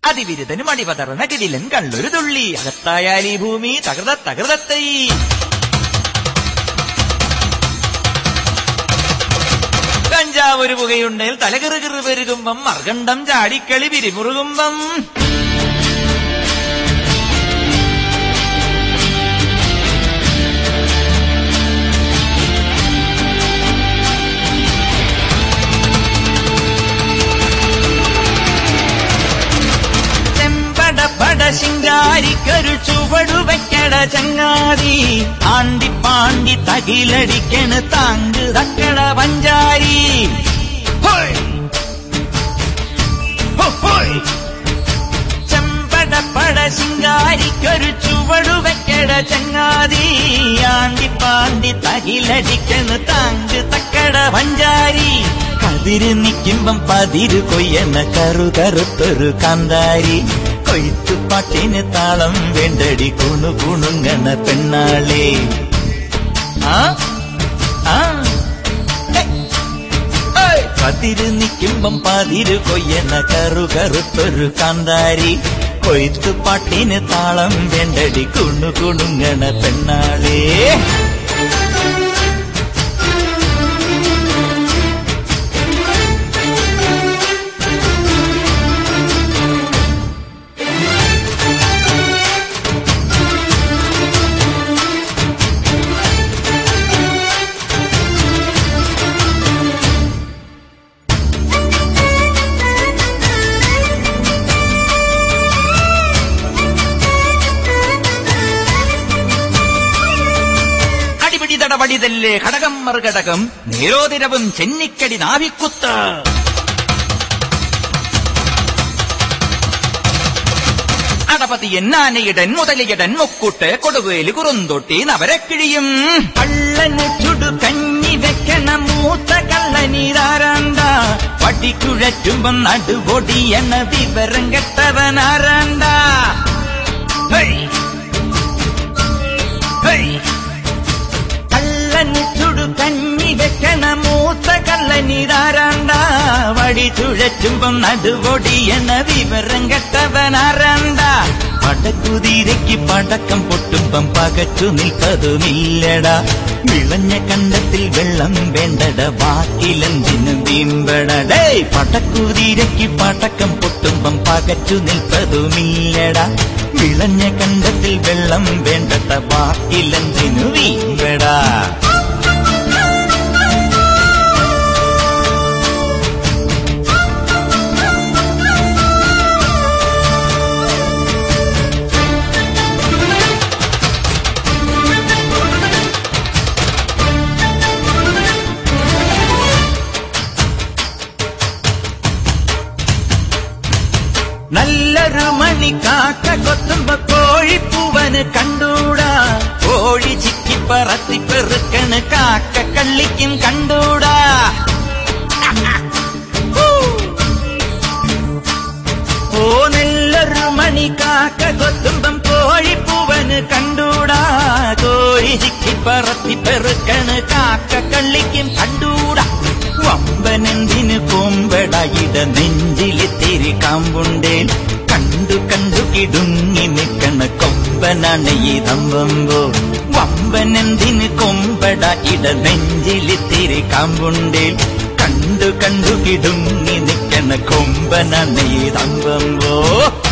അതിവിരുദ്ധനും അടിപതറണ കിടിലൻ കള്ളൊരു തുള്ളി അകത്തായാൽ ഈ ഭൂമി തകൃത തകൃതത്തൈ കഞ്ചാവൊരു പുകയുണ്ടേൽ തലകിറുകിറ് പെരുകുമ്പം മർഗണ്ഡം ചാടിക്കളി പിരിമുറുകുമ്പം ചെമ്പട പട ശിങ്കാരിക്കൊരു ചുവടു വെക്കട ചങ്ങാതി ആണ്ടി പാണ്ടി തകിലടിക്കണ് താങ്ക് തക്കട പഞ്ചാരി ഹോയ്! ഹോ, ഹോയ്! ചെമ്പട പട ശിങ്കാരിക്കൊരു ചുവടു വെക്കട ചങ്ങാതി ആണ്ടി പാണ്ടി തകിലടിക്കണ് താങ്ക് തക്കട പഞ്ചാരി കതിര് നിൽക്കുമ്പം പതിര് കൊയ്യണ കറു കറുത്തൊരു കാന്താരി കൊയ്ത്തുപാട്ടിന് താളം വേണ്ടടി കുണു കുണുങ്ങണ പെണ്ണാളെ ആ ആ ഹേ. ഏയ്. പതിര് നിൽക്കുമ്പം പതിര് കൊയ്യണ കറു കറുത്തൊരു കാന്താരി കൊയ്ത്തുപാട്ടിന് താളം വേണ്ടടി കുണു കുണുങ്ങണ പെണ്ണാളേ അടിപിടി തടപടിതല്ലേ ഘടകം മറുഘടകം നേരോതിരവും ചെന്നിക്കടി നാവിക്കുത്ത് അടപതി എന്നാനയിടൻ മുതലിയടൻ മുക്കൂട്ട് കൊടുവേലി കുറുന്തൊട്ടി നവരക്കിഴിയും കള്ളന് ചുടു കഞ്ഞി വെക്കണ മൂത്ത കള്ളനീരാരാണ്ട വടിക്കുഴറ്റുമ്പം നടുപൊടിയെന്ന വിവരം കെട്ടവനാരാണ്ട ഹേയ് ഹേയ് കള്ളന് ചുടു കഞ്ഞി വെക്കണ മൂത്ത കള്ളനിതാരാണ്ട വടി ചുഴറ്റുമ്പം നടുപൊടി എന്ന വിവരം കെട്ടവനാരാണ്ട പടക്കുതിരയ്ക്ക് പടക്കം പൊട്ടുമ്പം പകച്ചു നിൽപ്പതുമില്ലടാ വിളഞ്ഞ കണ്ടത്തിൽ വെള്ളം വേണ്ടട ബാക്കിലെന്തിനു വീമ്പടടേ പടക്കുതിരയ്ക്ക് പടക്കം പൊട്ടുമ്പം പകച്ചു നിൽപ്പതുമില്ലടാ വിളഞ്ഞ കണ്ടത്തിൽ വെള്ളം വേണ്ടട ബാക്കിലെന്തിനു വീമ്പടാ നല്ലൊരു മണി കാക്ക കൊത്തുമ്പോ കോഴിപ്പൂവന് കണ്ടൂടാ കോഴി ചിക്കി പറത്തി പെറുക്കണ് കാക്ക കള്ളിക്കും കണ്ടൂടാ ഓ നെല്ലൊരു മണി കാക്ക കൊത്തുമ്പം കോഴിപ്പൂവന് കണ്ടൂടാ കോഴി ചിക്കി പറത്തി പെറുക്കണ് കാക്ക കള്ളിക്കും കണ്ടൂടാ വമ്പനെന്തിന് കൊമ്പടയിട നെഞ്ചിലിത്തിരി കാമ്പുണ്ടേൽ കണ്ടു കണ്ടു കിടുങ്ങി നിൽക്കണ കൊമ്പനാണ് ഈ തമ്പമ്പോ വമ്പനെന്തിന് കൊമ്പട ഇട നെഞ്ചിലിത്തിരി കാമ്പുണ്ടേൽ കണ്ടു കണ്ടു കിടുങ്ങി നിൽക്കണ കൊമ്പനാണ് ഈ തമ്പമ്പോ